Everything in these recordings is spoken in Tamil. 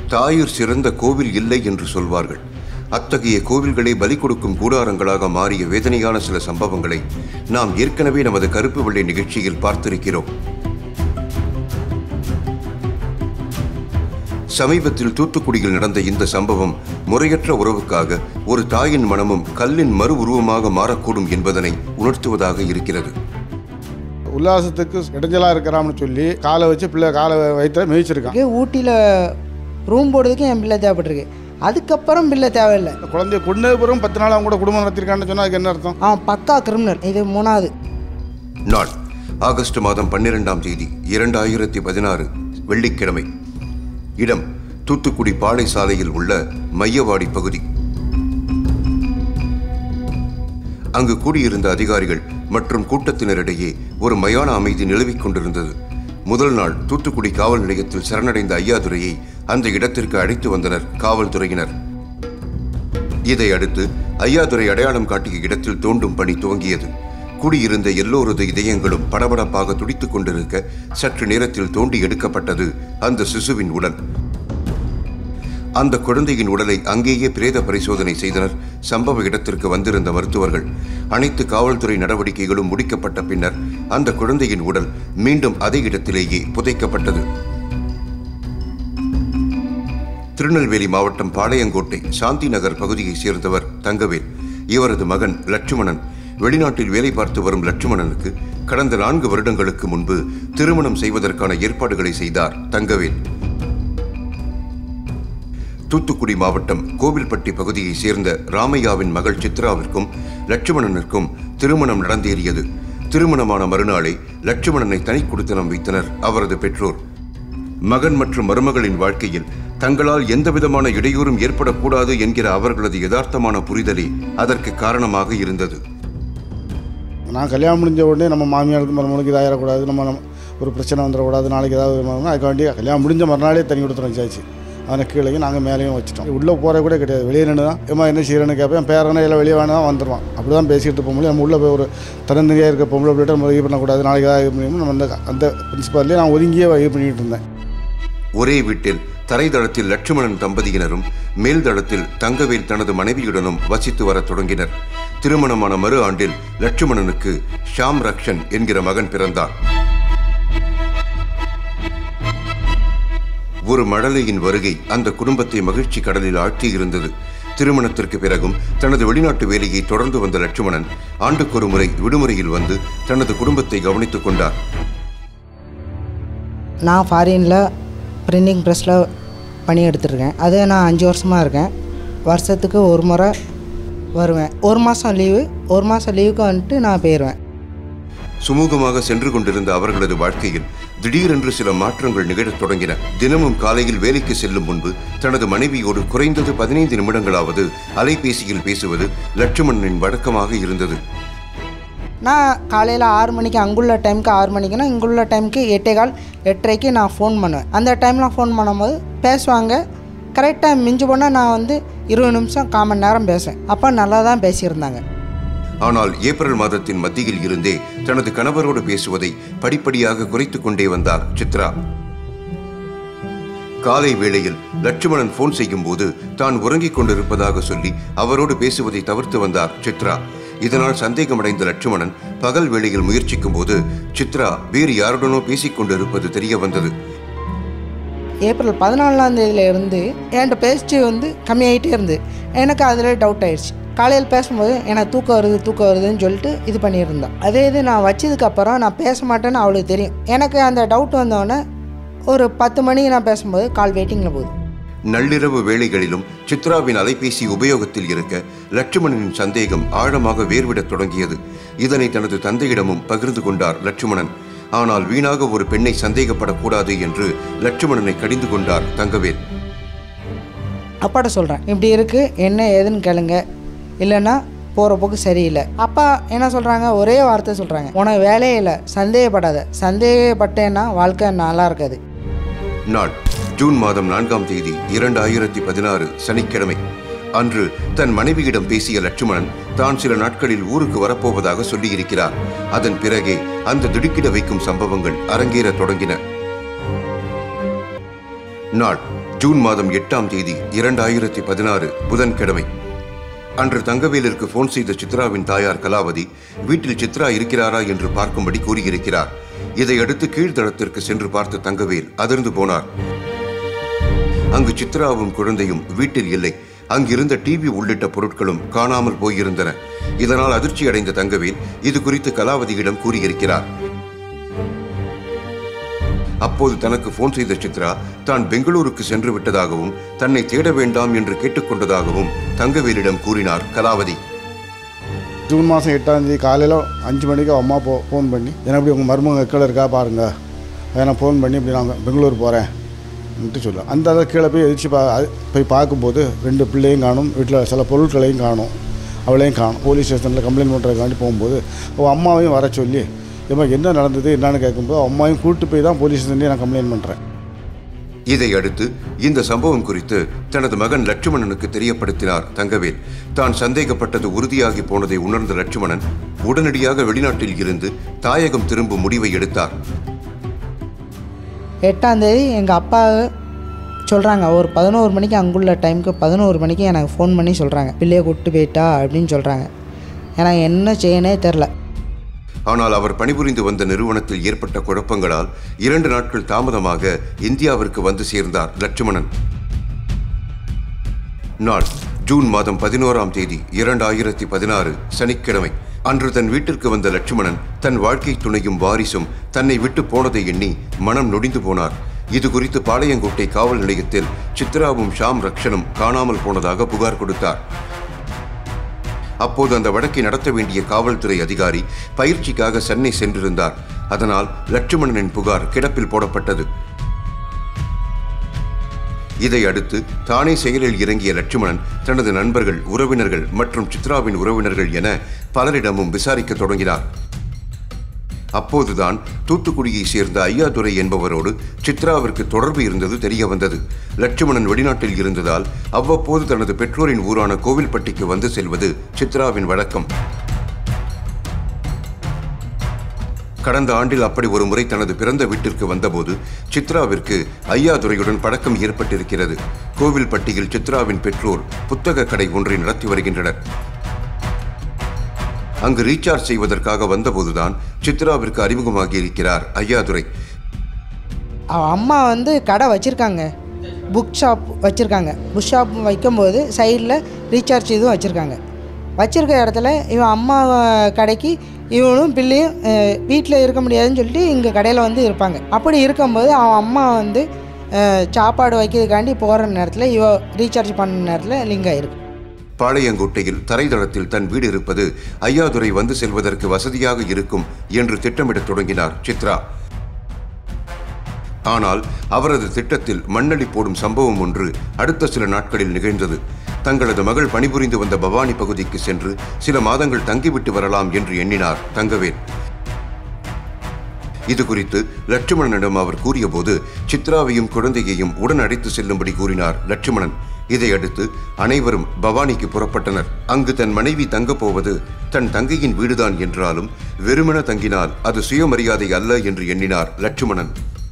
தாயிற் சிறந்த கோவில் இல்லை என்று சொல்வார்கள் அத்தகைய கோவில்களை பலி கொடுக்கும் கூடாரங்களாக மாறிய வேதனையான சில சம்பவங்களை நாம் ஏற்கனவே நமது கருப்பு வெள்ளை நிகழ்ச்சியில் பார்த்திருக்கிறோம் சமீபத்தில் தூத்துக்குடியில் நடந்த இந்த சம்பவம் முறையற்ற உறவுக்காக ஒரு தாயின் மனமும் கல்லின் மறு உருவமாக மாறக்கூடும் என்பதனை உணர்த்துவதாக இருக்கிறது உல்லாசத்துக்கு இடைஞ்சலாக இருக்கிறான்னு சொல்லி காலை வச்சு பிள்ளை காலை வயிற்ற மேய்ச்சிருக்கான் இருக்கு ஊட்டியில் ரூம் போடுறதுக்கு என் பிள்ளை தேவைப்பட்டிருக்கு அதுக்கப்புறம் பிள்ளை தேவையில்லை இந்த குழந்தைய கொண்டு பிறகு பத்து நாள் அவங்க கூட குடும்பம் நடத்திருக்கான்னு சொன்னால் அதுக்கு என்ன அர்த்தம் அவன் பக்கா கிரிமினல் இது மூணாவது நாள் ஆகஸ்ட் மாதம் பன்னிரெண்டாம் தேதி இரண்டாயிரத்தி பதினாறு வெள்ளிக்கிழமை இடம் தூத்துக்குடி பாளை சாலையில் உள்ள மையவாடி பகுதி அங்கு கூடியிருந்த அதிகாரிகள் மற்றும் கூட்டத்தினரிடையே ஒரு மயான அமைதி நிலவிக் கொண்டிருந்தது முதல் நாள் தூத்துக்குடி காவல் நிலையத்தில் சரணடைந்த ஐயாதுரையை அந்த இடத்திற்கு அழைத்து வந்தனர் காவல்துறையினர் இதை அடுத்து ஐயாதுரை அடையாளம் காட்டிய இடத்தில் தோண்டும் பணி துவங்கியது கூடியிருந்த எல்லோரது இதயங்களும் படபடப்பாக துடித்துக் கொண்டிருக்க சற்று நேரத்தில் தோண்டி எடுக்கப்பட்டது அந்த சிசுவின் உடல் அந்த குழந்தையின் உடலை அங்கேயே பிரேத பரிசோதனை செய்தனர் சம்பவ இடத்திற்கு வந்திருந்த மருத்துவர்கள் அனைத்து காவல்துறை நடவடிக்கைகளும் முடிக்கப்பட்ட பின்னர் அந்த குழந்தையின் உடல் மீண்டும் அதே இடத்திலேயே புதைக்கப்பட்டது திருநெல்வேலி மாவட்டம் பாளையங்கோட்டை சாந்தி நகர் பகுதியைச் சேர்ந்தவர் தங்கவேல் இவரது மகன் லட்சுமணன் வெளிநாட்டில் வேலை பார்த்து வரும் லட்சுமணனுக்கு கடந்த நான்கு வருடங்களுக்கு முன்பு திருமணம் செய்வதற்கான ஏற்பாடுகளை செய்தார் தங்கவேல் தூத்துக்குடி மாவட்டம் கோவில்பட்டி பகுதியைச் சேர்ந்த ராமையாவின் மகள் சித்ராவிற்கும் லட்சுமணனுக்கும் திருமணம் நடந்தேறியது திருமணமான மறுநாளே லட்சுமணனை தனி குடித்தனம் வைத்தனர் அவரது பெற்றோர் மகன் மற்றும் மருமகளின் வாழ்க்கையில் தங்களால் எந்தவிதமான இடையூறும் ஏற்படக்கூடாது என்கிற அவர்களது யதார்த்தமான புரிதலே அதற்கு காரணமாக இருந்தது நான் கல்யாணம் முடிஞ்ச உடனே நம்ம மாமியாருக்கு மருமகளுக்கு இதாகிடக்கூடாது நம்ம நம்ம ஒரு பிரச்சனை வந்துடக்கூடாது நாளைக்கு ஏதாவது வரணும்னா அதுக்கு வேண்டி கல்யாணம் முடிஞ்ச மறுநாளே தண்ணி கொடுத்துரும் வச்சாச்சு அவனை கீழே நாங்கள் மேலேயும் வச்சுட்டோம் உள்ளே போகிற கூட கிடையாது வெளியே நின்று தான் ஏமா என்ன செய்யறேன்னு கேட்பேன் பேரனை எல்லாம் வெளியே வேணா வந்துடுவான் அப்படி தான் பேசிகிட்டு இருப்போம் நம்ம உள்ளே போய் ஒரு தன்னந்தனியாக இருக்க பொம்பளை பிள்ளைகிட்ட நம்ம இது பண்ணக்கூடாது நாளைக்கு ஏதாவது இது பண்ணி நம்ம அந்த அந்த பிரின்சிபால்லேயே நான் ஒதுங்கியே இது பண்ணிகிட்டு இருந்தேன் ஒரே வீட்டில் தரைதளத்தில் லட்சுமணன் தம்பதியினரும் மேல்தளத்தில் தங்கவேல் தனது மனைவியுடனும் வசித்து வரத் தொடங்கினர் திருமணமான மறு ஆண்டில் லட்சுமணனுக்கு ஷாம் ரக்ஷன் என்கிற மகன் பிறந்தார் ஒரு மழலையின் வருகை அந்த குடும்பத்தை மகிழ்ச்சி கடலில் ஆழ்த்தியிருந்தது திருமணத்திற்கு பிறகும் தனது வெளிநாட்டு வேலையை தொடர்ந்து வந்த லட்சுமணன் ஆண்டுக்கொரு முறை விடுமுறையில் வந்து தனது குடும்பத்தை கவனித்துக் கொண்டார் நான் ஃபாரினில் பிரிண்டிங் ப்ரெஸ்ஸில் பணி எடுத்துருக்கேன் அது நான் அஞ்சு வருஷமாக இருக்கேன் வருஷத்துக்கு ஒரு முறை வருவேன் ஒரு மாதம் லீவு ஒரு மாதம் லீவுக்கு வந்துட்டு நான் போயிடுவேன் சுமூகமாக சென்று கொண்டிருந்த அவர்களது வாழ்க்கையில் திடீரென்று சில மாற்றங்கள் நிகழத் தொடங்கின தினமும் காலையில் வேலைக்கு செல்லும் முன்பு தனது மனைவியோடு குறைந்தது பதினைந்து நிமிடங்களாவது அலைபேசியில் பேசுவது லட்சுமணனின் வழக்கமாக இருந்தது நான் காலையில் ஆறு மணிக்கு அங்குள்ள டைமுக்கு ஆறு மணிக்குன்னா இங்குள்ள டைமுக்கு எட்டே கால் எட்டரைக்கு நான் ஃபோன் பண்ணுவேன் அந்த டைமில் ஃபோன் பண்ணும்போது பேசுவாங்க கரெக்டாக மிஞ்சி போனால் நான் வந்து இருபது நிமிஷம் கால் மணி நேரம் பேசுவேன் அப்போ நல்லா தான் பேசியிருந்தாங்க ஆனால் ஏப்ரல் மாதத்தின் மத்தியில் இருந்தே தனது கணவரோடு பேசுவதை படிப்படியாக குறைத்துக் கொண்டே வந்தார் சித்ரா காலை வேளையில் லட்சுமணன் போன் செய்யும் போது தான் உறங்கிக் கொண்டிருப்பதாக சொல்லி அவரோடு பேசுவதை தவிர்த்து வந்தார் சித்ரா இதனால் சந்தேகமடைந்த லட்சுமணன் பகல் வேளையில் முயற்சிக்கும் போது சித்ரா வேறு யாருடனோ பேசிக் கொண்டிருப்பது தெரிய வந்தது ஏப்ரல் பதினாலாம் தேதியில இருந்து என்கிட்ட பேச்சு வந்து கம்மியாகிட்டே இருந்து எனக்கு அதில் டவுட் ஆயிடுச்சு காலையில் பேசும்போது எனக்கு தூக்கம் வருது தூக்கம் வருதுன்னு சொல்லிட்டு இது பண்ணியிருந்தேன் அதே இது நான் வச்சதுக்கப்புறம் நான் பேச மாட்டேன்னு அவளுக்கு தெரியும் எனக்கு அந்த டவுட் வந்தோடனே ஒரு பத்து மணிக்கு நான் பேசும்போது கால் வெயிட்டிங்கில் போகுது நள்ளிரவு வேளைகளிலும் சித்ராவின் அலைபேசி உபயோகத்தில் இருக்க லட்சுமணனின் சந்தேகம் ஆழமாக வேர்விடத் தொடங்கியது இதனை தனது தந்தையிடமும் பகிர்ந்து கொண்டார் லட்சுமணன் ஆனால் வீணாக ஒரு பெண்ணை சந்தேகப்படக்கூடாது என்று லட்சுமணனை கடிந்து கொண்டார் தங்கவேல் அப்பாட்ட சொல்கிறேன் இப்படி இருக்குது என்ன ஏதுன்னு கேளுங்க இல்லைன்னா போகிற போக்கு சரியில்லை அப்பா என்ன சொல்கிறாங்க ஒரே வார்த்தை சொல்கிறாங்க உனக்கு வேலையே இல்லை சந்தேகப்படாத சந்தேகப்பட்டேன்னா வாழ்க்கை நல்லா இருக்காது நாள் ஜூன் மாதம் நான்காம் தேதி இரண்டாயிரத்தி பதினாறு சனிக்கிழமை அன்று தன் மனைவியிடம் பேசிய லட்சுமணன் தான் சில நாட்களில் ஊருக்கு வரப்போவதாக சொல்லியிருக்கிறார் அதன் பிறகே அந்த திடுக்கிட வைக்கும் சம்பவங்கள் அரங்கேறத் தொடங்கின நாள் ஜூன் மாதம் எட்டாம் தேதி இரண்டாயிரத்தி பதினாறு புதன்கிழமை அன்று தங்கவேலிற்கு போன் செய்த சித்ராவின் தாயார் கலாவதி வீட்டில் சித்ரா இருக்கிறாரா என்று பார்க்கும்படி கூறியிருக்கிறார் இதையடுத்து கீழ்த்தளத்திற்கு சென்று பார்த்த தங்கவேல் அதிர்ந்து போனார் அங்கு சித்ராவும் குழந்தையும் வீட்டில் இல்லை அங்கிருந்த டிவி உள்ளிட்ட பொருட்களும் காணாமல் போயிருந்தன இதனால் அதிர்ச்சி அடைந்த தங்கவேல் இது குறித்து கலாவதியிடம் கூறியிருக்கிறார் அப்போது தனக்கு போன் செய்த சித்ரா தான் பெங்களூருக்கு சென்று விட்டதாகவும் தன்னை தேட வேண்டாம் என்று கேட்டுக்கொண்டதாகவும் தங்கவேலிடம் கூறினார் கலாவதி ஜூன் மாதம் எட்டாம் தேதி காலையில் அஞ்சு மணிக்கு அவன் அம்மா போ ஃபோன் பண்ணி என்ன இப்படி உங்கள் மருமக கீழே இருக்கா பாருங்க அதை நான் ஃபோன் பண்ணி இப்படி நான் பெங்களூர் போகிறேன் சொல்லுவேன் அந்த அதை கீழே போய் எதிர்த்து பா அது போய் பார்க்கும்போது ரெண்டு பிள்ளையும் காணும் வீட்டில் சில பொருட்களையும் காணும் அவளையும் காணும் போலீஸ் ஸ்டேஷனில் கம்ப்ளைண்ட் பண்ணுறதுக்காண்டி போகும்போது அவள் அம்மாவையும் வர சொல்லி ஏம்மா என்ன நடந்தது என்னன்னு கேட்கும்போது அவன் அம்மாவையும் கூப்பிட்டு போய் தான் போலீஸ் ஸ்டேஷன்லேயே நான் கம்ப்ளைண்ட் பண்ணுறேன் இதை அடுத்து இந்த சம்பவம் குறித்து தனது மகன் லட்சுமணனுக்கு தெரியப்படுத்தினார் தங்கவேல் தான் சந்தேகப்பட்டது உறுதியாகி போனதை உணர்ந்த லட்சுமணன் உடனடியாக வெளிநாட்டில் இருந்து தாயகம் திரும்பும் முடிவை எடுத்தார் எட்டாந்தேதி எங்கள் அப்பா சொல்கிறாங்க ஒரு பதினோரு மணிக்கு அங்குள்ள டைமுக்கு பதினோரு மணிக்கு எனக்கு ஃபோன் பண்ணி சொல்கிறாங்க பிள்ளையை கூப்பிட்டு போயிட்டா அப்படின்னு சொல்கிறாங்க எனக்கு என்ன செய்யனே தெரில ஆனால் அவர் பணிபுரிந்து வந்த நிறுவனத்தில் ஏற்பட்ட குழப்பங்களால் இரண்டு நாட்கள் தாமதமாக இந்தியாவிற்கு வந்து சேர்ந்தார் லட்சுமணன் நாள் ஜூன் மாதம் பதினோராம் தேதி இரண்டாயிரத்தி பதினாறு சனிக்கிழமை அன்று தன் வீட்டிற்கு வந்த லட்சுமணன் தன் வாழ்க்கை துணையும் வாரிசும் தன்னை விட்டு போனதை எண்ணி மனம் நொடிந்து போனார் இது குறித்து பாளையங்கோட்டை காவல் நிலையத்தில் சித்ராவும் ஷாம் ரக்ஷனும் காணாமல் போனதாக புகார் கொடுத்தார் அப்போது அந்த வழக்கை நடத்த வேண்டிய காவல்துறை அதிகாரி பயிற்சிக்காக சென்னை சென்றிருந்தார் அதனால் லட்சுமணனின் புகார் கிடப்பில் போடப்பட்டது இதை அடுத்து தானே செயலில் இறங்கிய லட்சுமணன் தனது நண்பர்கள் உறவினர்கள் மற்றும் சித்ராவின் உறவினர்கள் என பலரிடமும் விசாரிக்க தொடங்கினார் அப்போதுதான் தூத்துக்குடியை சேர்ந்த ஐயாதுரை என்பவரோடு சித்ராவிற்கு தொடர்பு இருந்தது தெரிய வந்தது லட்சுமணன் வெளிநாட்டில் இருந்ததால் அவ்வப்போது தனது பெற்றோரின் ஊரான கோவில்பட்டிக்கு வந்து செல்வது சித்ராவின் வழக்கம் கடந்த ஆண்டில் அப்படி ஒரு முறை தனது பிறந்த வீட்டிற்கு வந்தபோது சித்ராவிற்கு ஐயாதுரையுடன் பழக்கம் ஏற்பட்டிருக்கிறது கோவில்பட்டியில் சித்ராவின் பெற்றோர் புத்தக கடை ஒன்றை நடத்தி வருகின்றனர் அங்கு ரீசார்ஜ் செய்வதற்காக வந்தபோதுதான் சித்ராவிற்கு அறிமுகமாகி இருக்கிறார் ஐயாதுரை அவன் அம்மா வந்து கடை வச்சுருக்காங்க புக் ஷாப் வச்சுருக்காங்க புக் ஷாப் வைக்கும்போது சைடில் ரீசார்ஜ் இதுவும் வச்சுருக்காங்க வச்சுருக்க இடத்துல இவன் அம்மா கடைக்கு இவனும் பிள்ளையும் வீட்டில் இருக்க முடியாதுன்னு சொல்லிட்டு இங்கே கடையில் வந்து இருப்பாங்க அப்படி இருக்கும்போது அவன் அம்மா வந்து அஹ், சாப்பாடு வைக்கிறதுக்காண்டி போகிற நேரத்தில் இவ ரீசார்ஜ் பண்ண நேரத்தில் லிங்க் ஆயிருக்கு பாளையங்கோட்டையில் தரைதளத்தில் தன் வீடு இருப்பது ஐயாதுரை வந்து செல்வதற்கு வசதியாக இருக்கும் என்று திட்டமிடத் தொடங்கினார் சித்ரா ஆனால் அவரது திட்டத்தில் மண்ணளி போடும் சம்பவம் ஒன்று அடுத்த சில நாட்களில் நிகழ்ந்தது தங்களது மகள் பணிபுரிந்து வந்த பவானி பகுதிக்கு சென்று சில மாதங்கள் தங்கிவிட்டு வரலாம் என்று எண்ணினார் தங்கவேல் இது குறித்து லட்சுமணனிடம் அவர் கூறியபோது சித்ராவையும் குழந்தையையும் உடன் அழைத்து செல்லும்படி கூறினார் லட்சுமணன் இதையடுத்து அனைவரும் பவானிக்கு புறப்பட்டனர் அங்கு தன் மனைவி தங்கப் போவது தன் தங்கையின் வீடுதான் என்றாலும் வெறுமென தங்கினால் அது சுயமரியாதை அல்ல என்று எண்ணினார் லட்சுமணன்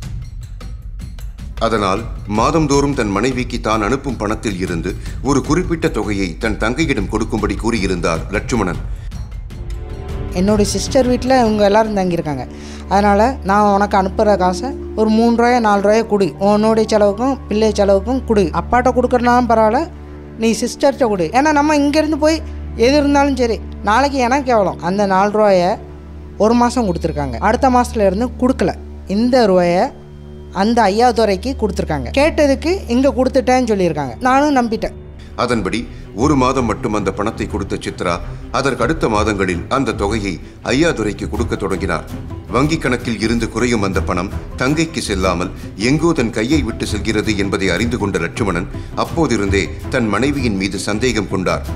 அதனால் மாதந்தோறும் தன் மனைவிக்கு தான் அனுப்பும் பணத்தில் இருந்து ஒரு குறிப்பிட்ட தொகையை தன் தங்கையிடம் கொடுக்கும்படி கூறியிருந்தார் லட்சுமணன் என்னோடய சிஸ்டர் வீட்டில் இவங்க எல்லாரும் தங்கியிருக்காங்க அதனால் நான் உனக்கு அனுப்புகிற காசை ஒரு மூணு ரூபாயோ நாலு ரூபாயோ கொடு உன்னோடைய செலவுக்கும் பிள்ளை செலவுக்கும் கொடு அப்பாட்ட கொடுக்குறனாலும் பரவாயில்ல நீ சிஸ்டர்கிட்ட கொடு ஏன்னா நம்ம இங்கேருந்து போய் எது இருந்தாலும் சரி நாளைக்கு எனக்கு எவ்வளோ அந்த நாலு ரூபாயை ஒரு மாதம் கொடுத்துருக்காங்க அடுத்த மாதத்துல இருந்து கொடுக்கல இந்த ரூபாயை அந்த ஐயாதுரைக்கு கொடுத்துருக்காங்க கேட்டதுக்கு இங்கே கொடுத்துட்டேன்னு சொல்லியிருக்காங்க நானும் நம்பிட்டேன் அதன்படி ஒரு மாதம் மட்டும் அந்த பணத்தை கொடுத்த சித்ரா அதற்கு அடுத்த மாதங்களில் அந்த தொகையை ஐயாதுரைக்கு கொடுக்க தொடங்கினார் வங்கிக் கணக்கில் இருந்து குறையும் அந்த பணம் தங்கைக்கு செல்லாமல் எங்கோ தன் கையை விட்டு செல்கிறது என்பதை அறிந்து கொண்ட லட்சுமணன் அப்போதிருந்தே தன் மனைவியின் மீது சந்தேகம் கொண்டார்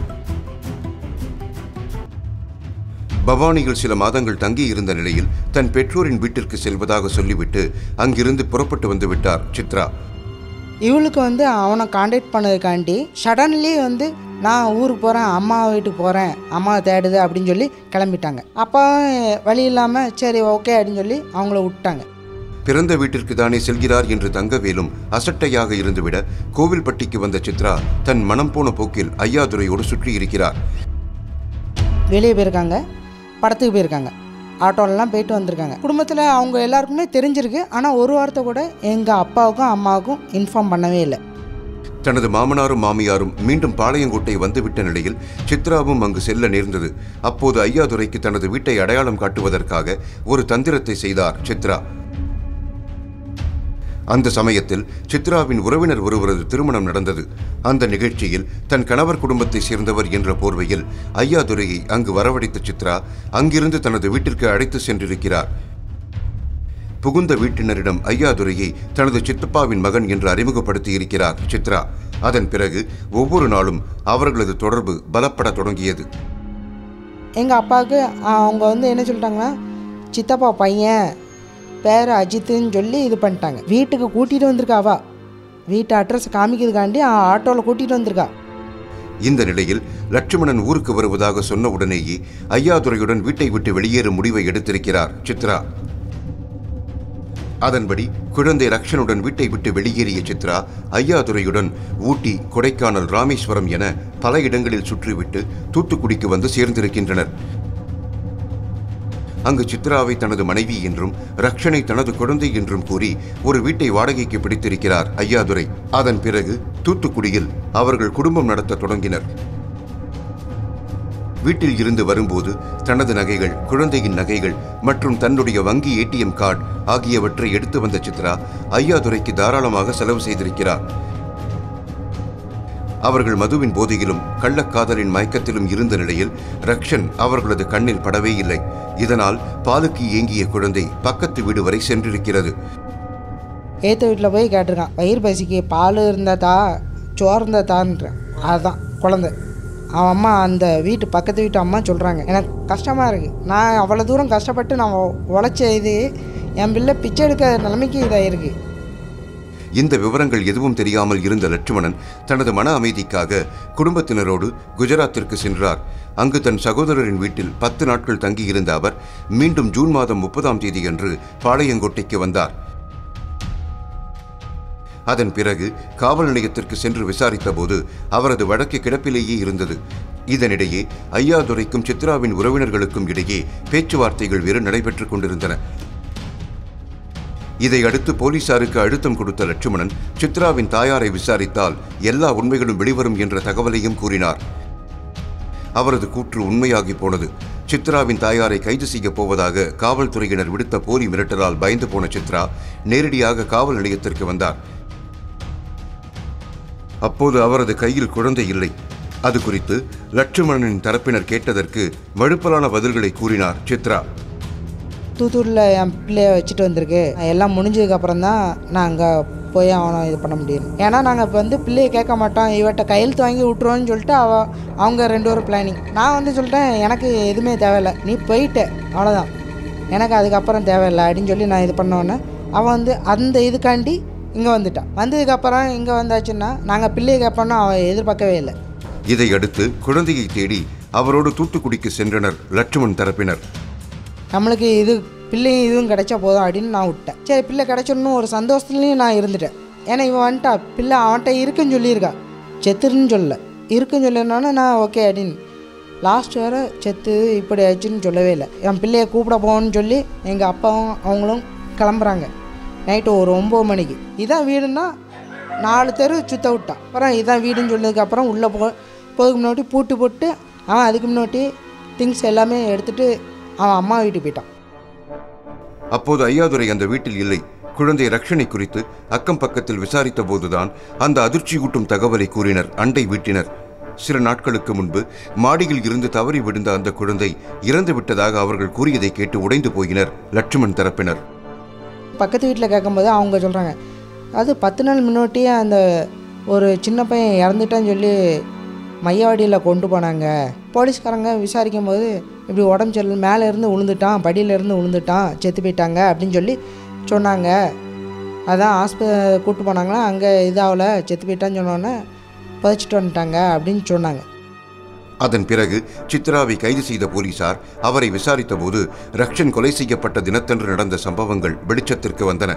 பவானியில் சில மாதங்கள் தங்கி இருந்த நிலையில் தன் பெற்றோரின் வீட்டிற்கு செல்வதாக சொல்லிவிட்டு அங்கிருந்து புறப்பட்டு வந்து விட்டார் சித்ரா இவளுக்கு வந்து அவனை காண்டாக்ட் பண்ணதுக்காண்டி சடன்லி வந்து நான் ஊருக்கு போகிறேன் அம்மா வீட்டுக்கு போகிறேன் அம்மா தேடுது அப்படின்னு சொல்லி கிளம்பிட்டாங்க அப்போ வழி இல்லாமல் சரி ஓகே அப்படின்னு சொல்லி அவங்கள விட்டாங்க பிறந்த வீட்டிற்கு தானே செல்கிறார் என்று தங்கவேலும் அசட்டையாக இருந்துவிட கோவில்பட்டிக்கு வந்த சித்ரா தன் மனம் போன போக்கில் ஐயாதுரையோடு சுற்றி இருக்கிறார் வெளியே போயிருக்காங்க படத்துக்கு போயிருக்காங்க ஆட்டோலலாம் போயிட்டு வந்திருக்காங்க குடும்பத்தில் அவங்க எல்லாருக்குமே தெரிஞ்சிருக்கு ஆனால் ஒரு வார்த்தை கூட எங்கள் அப்பாவுக்கும் அம்மாவுக்கும் இன்ஃபார்ம் பண்ணவே இல்லை தனது மாமனாரும் மாமியாரும் மீண்டும் பாளையங்கோட்டை வந்துவிட்ட நிலையில் சித்ராவும் அங்கு செல்ல நேர்ந்தது அப்போது ஐயாதுரைக்கு தனது வீட்டை அடையாளம் காட்டுவதற்காக ஒரு தந்திரத்தை செய்தார் சித்ரா அந்த சமயத்தில் சித்ராவின் உறவினர் ஒருவரது திருமணம் நடந்தது அந்த நிகழ்ச்சியில் தன் கணவர் குடும்பத்தை சேர்ந்தவர் என்ற போர்வையில் ஐயாதுரையை அங்கு வரவழைத்த சித்ரா அங்கிருந்து தனது வீட்டிற்கு அழைத்து சென்றிருக்கிறார் புகுந்த வீட்டினரிடம் ஐயாதுரையை தனது சித்தப்பாவின் மகன் என்று அறிமுகப்படுத்தி இருக்கிறார் சித்ரா அதன் பிறகு ஒவ்வொரு நாளும் அவர்களது தொடர்பு பலப்பட தொடங்கியது எங்கள் அப்பாவுக்கு அவங்க வந்து என்ன சொல்லிட்டாங்கன்னா சித்தப்பா பையன் பேர் அஜித்துன்னு சொல்லி இது பண்ணிட்டாங்க வீட்டுக்கு கூட்டிகிட்டு வந்திருக்கா அவ வீட்டு அட்ரஸ் காமிக்கிறதுக்காண்டி ஆட்டோவில் கூட்டிகிட்டு வந்திருக்கா இந்த நிலையில் லட்சுமணன் ஊருக்கு வருவதாக சொன்ன உடனேயே ஐயாதுரையுடன் வீட்டை விட்டு வெளியேறும் முடிவை எடுத்திருக்கிறார் சித்ரா அதன்படி குழந்தை ரக்ஷனுடன் வீட்டை விட்டு வெளியேறிய சித்ரா ஐயாதுரையுடன் ஊட்டி கொடைக்கானல் ராமேஸ்வரம் என பல இடங்களில் சுற்றிவிட்டு தூத்துக்குடிக்கு வந்து சேர்ந்திருக்கின்றனர் அங்கு சித்ராவை தனது மனைவி என்றும் ரக்ஷனை தனது குழந்தை என்றும் கூறி ஒரு வீட்டை வாடகைக்கு பிடித்திருக்கிறார் ஐயாதுரை அதன் பிறகு தூத்துக்குடியில் அவர்கள் குடும்பம் நடத்த தொடங்கினர் வீட்டில் இருந்து வரும்போது தனது நகைகள் குழந்தையின் நகைகள் மற்றும் தன்னுடைய வங்கி ஏடிஎம் கார்டு ஆகியவற்றை எடுத்து வந்த சித்ரா ஐயாதுரைக்கு தாராளமாக செலவு செய்திருக்கிறார் அவர்கள் மதுவின் போதையிலும் கள்ளக்காதலின் மயக்கத்திலும் இருந்த நிலையில் ரக்ஷன் அவர்களது கண்ணில் படவே இல்லை இதனால் பாலுக்கு ஏங்கிய குழந்தை பக்கத்து வீடு வரை சென்றிருக்கிறது ஏற்ற வீட்டில் போய் கேட்டிருக்கான் வயிறு பசிக்கு பால் இருந்தால் தா சோறு இருந்தால் தான்றேன் அதுதான் குழந்தை அவன் அம்மா அந்த வீட்டு பக்கத்து வீட்டு அம்மா சொல்கிறாங்க எனக்கு கஷ்டமாக இருக்குது நான் அவ்வளோ தூரம் கஷ்டப்பட்டு நான் உ- உழைச்ச இது என் பிள்ளை பிச்சை எடுக்க நிலைமைக்கு இதாகிருக்கு இந்த விவரங்கள் எதுவும் தெரியாமல் இருந்த லட்சுமணன் தனது மன அமைதிக்காக குடும்பத்தினரோடு குஜராத்திற்கு சென்றார் அங்கு தன் சகோதரரின் வீட்டில் பத்து நாட்கள் தங்கியிருந்த அவர் மீண்டும் ஜூன் மாதம் முப்பதாம் தேதியன்று பாளையங்கோட்டைக்கு வந்தார் அதன் பிறகு காவல் நிலையத்திற்கு சென்று விசாரித்தபோது அவரது வழக்கு கிடப்பிலேயே இருந்தது இதனிடையே ஐயாதுரைக்கும் சித்ராவின் உறவினர்களுக்கும் இடையே பேச்சுவார்த்தைகள் வேறு நடைபெற்றுக் கொண்டிருந்தன இதையடுத்து போலீசாருக்கு அழுத்தம் கொடுத்த லட்சுமணன் சித்ராவின் தாயாரை விசாரித்தால் எல்லா உண்மைகளும் வெளிவரும் என்ற தகவலையும் கூறினார் அவரது கூற்று உண்மையாகி போனது சித்ராவின் தாயாரை கைது செய்யப் போவதாக காவல்துறையினர் விடுத்த போலி மிரட்டலால் பயந்து போன சித்ரா நேரடியாக காவல் நிலையத்திற்கு வந்தார் அப்போது அவரது கையில் குழந்தை இல்லை அது குறித்து லட்சுமணனின் தரப்பினர் கேட்டதற்கு வழுப்பலான பதில்களை கூறினார் சித்ரா தூத்துக்குடியில் என் பிள்ளைய வச்சுட்டு வந்திருக்கு எல்லாம் முடிஞ்சதுக்கப்புறம் தான் நான் அங்கே போய் அவனை இது பண்ண முடியும் ஏன்னா நாங்கள் இப்போ வந்து பிள்ளையை கேட்க மாட்டோம் இவட்ட கையெழுத்து வாங்கி விட்ருவோன்னு சொல்லிட்டு அவ அவங்க ரெண்டு பேரும் பிளானிங் நான் வந்து சொல்லிட்டேன் எனக்கு எதுவுமே தேவையில்லை நீ போயிட்ட அவ்வளோதான் எனக்கு அதுக்கப்புறம் தேவையில்லை அப்படின்னு சொல்லி நான் இது பண்ணோன்னே அவன் வந்து அந்த இதுக்காண்டி இங்கே வந்துட்டான் வந்ததுக்கப்புறம் இங்கே வந்தாச்சுன்னா நாங்கள் பிள்ளையை கேட்போன்னா அவன் எதிர்பார்க்கவே இல்லை இதையடுத்து குழந்தையை தேடி அவரோடு தூத்துக்குடிக்கு சென்றனர் லட்சுமண் தரப்பினர் நம்மளுக்கு இது பிள்ளையும் இதுவும் கிடைச்சா போதும் அப்படின்னு நான் விட்டேன் சரி பிள்ளை கிடைச்சோன்னு ஒரு சந்தோஷத்துலேயும் நான் இருந்துட்டேன் ஏன்னா இவன் வந்துட்டா பிள்ளை அவன்கிட்ட இருக்குன்னு சொல்லியிருக்கா செத்துருன்னு சொல்லல இருக்குன்னு சொல்லிருந்தானே நான் ஓகே அப்படின்னு லாஸ்ட் வேறு செத்து இப்படி ஆச்சுன்னு சொல்லவே இல்லை என் பிள்ளைய கூப்பிட போகணும்னு சொல்லி எங்கள் அப்பாவும் அவங்களும் கிளம்புறாங்க நைட்டு ஒரு ஒம்பது மணிக்கு இதான் வீடுன்னா நாலு தெரு சுத்த விட்டான் அப்புறம் இதான் வீடுன்னு சொன்னதுக்கப்புறம் உள்ளே போ போதுக்கு முன்னாடி பூட்டு போட்டு அவன் அதுக்கு முன்னாடி திங்ஸ் எல்லாமே எடுத்துகிட்டு அவன் அம்மா வீட்டுக்கு போயிட்டான் அப்போது ஐயாதுரை அந்த வீட்டில் இல்லை குழந்தை ரக்ஷனை குறித்து அக்கம் பக்கத்தில் விசாரித்த போதுதான் அந்த அதிர்ச்சியூட்டும் தகவலை கூறினர் அண்டை வீட்டினர் சில நாட்களுக்கு முன்பு மாடியில் இருந்து தவறி விழுந்த அந்த குழந்தை இறந்து விட்டதாக அவர்கள் கூறியதை கேட்டு உடைந்து போயினர் லட்சுமண் தரப்பினர் பக்கத்து வீட்டில் கேட்கும்போது அவங்க சொல்கிறாங்க அது பத்து நாள் முன்னாடியே அந்த ஒரு சின்ன பையன் இறந்துட்டான்னு சொல்லி மையவாடியில் கொண்டு போனாங்க போலீஸ்காரங்க விசாரிக்கும் போது இப்படி உடம்பு சரியில்லை மேலே இருந்து விழுந்துட்டான் படியில இருந்து விழுந்துட்டான் செத்து போயிட்டாங்க அப்படின்னு சொல்லி சொன்னாங்க அதான் ஆஸ்ப கூட்டு போனாங்களா அங்கே இதாகல செத்து போயிட்டான்னு சொன்னோன்னே புதைச்சிட்டு வந்துட்டாங்க அப்படின்னு சொன்னாங்க அதன் பிறகு சித்ராவை கைது செய்த போலீசார் அவரை விசாரித்தபோது ரக்ஷன் கொலை செய்யப்பட்ட தினத்தன்று நடந்த சம்பவங்கள் வெளிச்சத்திற்கு வந்தன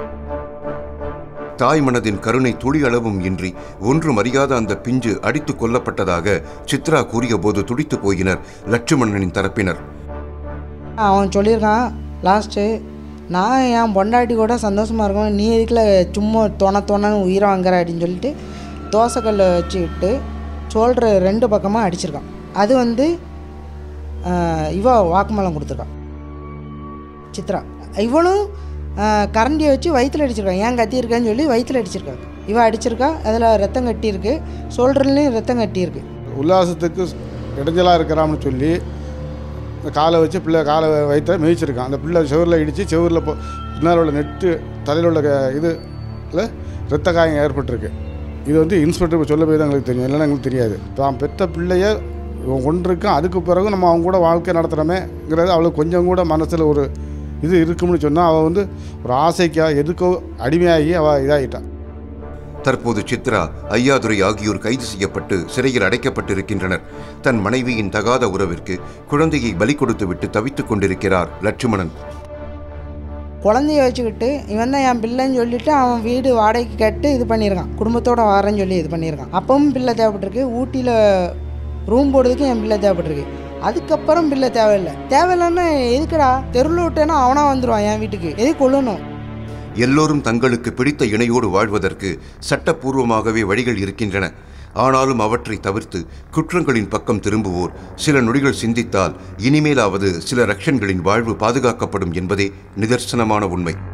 தாய் மனதின் கருணை துளி அளவும் இன்றி ஒன்றும் அறியாத அந்த பிஞ்சு அடித்துக் கொல்லப்பட்டதாக சித்ரா கூறியபோது துடித்து போயினர் லட்சுமணனின் தரப்பினர் அவன் சொல்லியிருக்கான் லாஸ்ட்டு நான் என் பொண்டாட்டி கூட சந்தோஷமாக இருக்கணும் நீ எதுக்குல சும்மா தொண தொணன்னு உயிரை வாங்குற அப்படின்னு சொல்லிட்டு தோசைக்கல்லை வச்சுக்கிட்டு சொல்கிற ரெண்டு பக்கமாக அடிச்சிருக்கான் அது வந்து ஆஹ், இவ வாக்குமூலம் கொடுத்துருக்கான் சித்ரா இவனும் ஆஹ், கரண்டியை வச்சு வயிற்றில் அடிச்சிருக்கான் ஏன் கத்தியிருக்கான்னு சொல்லி வயிற்றில் அடிச்சிருக்காங்க இவ அடிச்சிருக்கா அதில் ரத்தம் கட்டியிருக்கு சொல்கிறதுலையும் ரத்தம் கட்டியிருக்கு உல்லாசத்துக்கு இடைஞ்சலாக இருக்கிறான்னு சொல்லி இந்த காலை வச்சு பிள்ளை காலை வயிற்ற மிதிச்சிருக்கான் அந்த பிள்ளை செவரில் இடித்து செவரில் போ பின்னால் உள்ள நெட்டு தலையில் உள்ள க- இதுல இரத்த காயம் ஏற்பட்டிருக்கு இது வந்து இன்ஸ்பெக்டருக்கு சொல்ல போய் தான் எங்களுக்கு தெரியும் இல்லைன்னா எங்களுக்கு தெரியாது தான் பெற்ற பிள்ளைய இவன் கொண்டிருக்கான் அதுக்கு பிறகு நம்ம அவங்க கூட வாழ்க்கை நடத்துகிறோமேங்கிறது அவளுக்கு கொஞ்சம் கூட மனசில் ஒரு இது இருக்கும்னு சொன்னால் அவள் வந்து ஒரு ஆசைக்கா எதுக்கோ அடிமையாகி அவள் இதாகிட்டான் தற்போது சித்ரா ஐயாதுரை ஆகியோர் கைது செய்யப்பட்டு சிறையில் அடைக்கப்பட்டிருக்கின்றனர் தன் மனைவியின் தகாத உறவிற்கு குழந்தையை பலி கொடுத்துவிட்டு தவித்துக் கொண்டிருக்கிறார் லட்சுமணன் குழந்தைய வச்சுக்கிட்டு இவன் தான் என் பிள்ளைன்னு சொல்லிட்டு அவன் வீடு வாடகைக்கு கட்டு இது பண்ணியிருக்கான் குடும்பத்தோட வரேன்னு சொல்லி இது பண்ணியிருக்கான் அப்பவும் பிள்ளை தேவைப்பட்டிருக்கு ஊட்டியில் ரூம் போடுறதுக்கு என் பிள்ளை தேவைப்பட்டிருக்கு அதுக்கப்புறம் பிள்ளை தேவையில்லை தேவையில்லைன்னா எதுக்குடா தெருவில் விட்டேன்னா அவனா வந்துடுவான் என் வீட்டுக்கு எது கொள்ளணும் எல்லோரும் தங்களுக்கு பிடித்த இணையோடு வாழ்வதற்கு சட்டப்பூர்வமாகவே வழிகள் இருக்கின்றன ஆனாலும் அவற்றை தவிர்த்து குற்றங்களின் பக்கம் திரும்புவோர் சில நொடிகள் சிந்தித்தால் இனிமேலாவது சில ரக்ஷன்களின் வாழ்வு பாதுகாக்கப்படும் என்பதே நிதர்சனமான உண்மை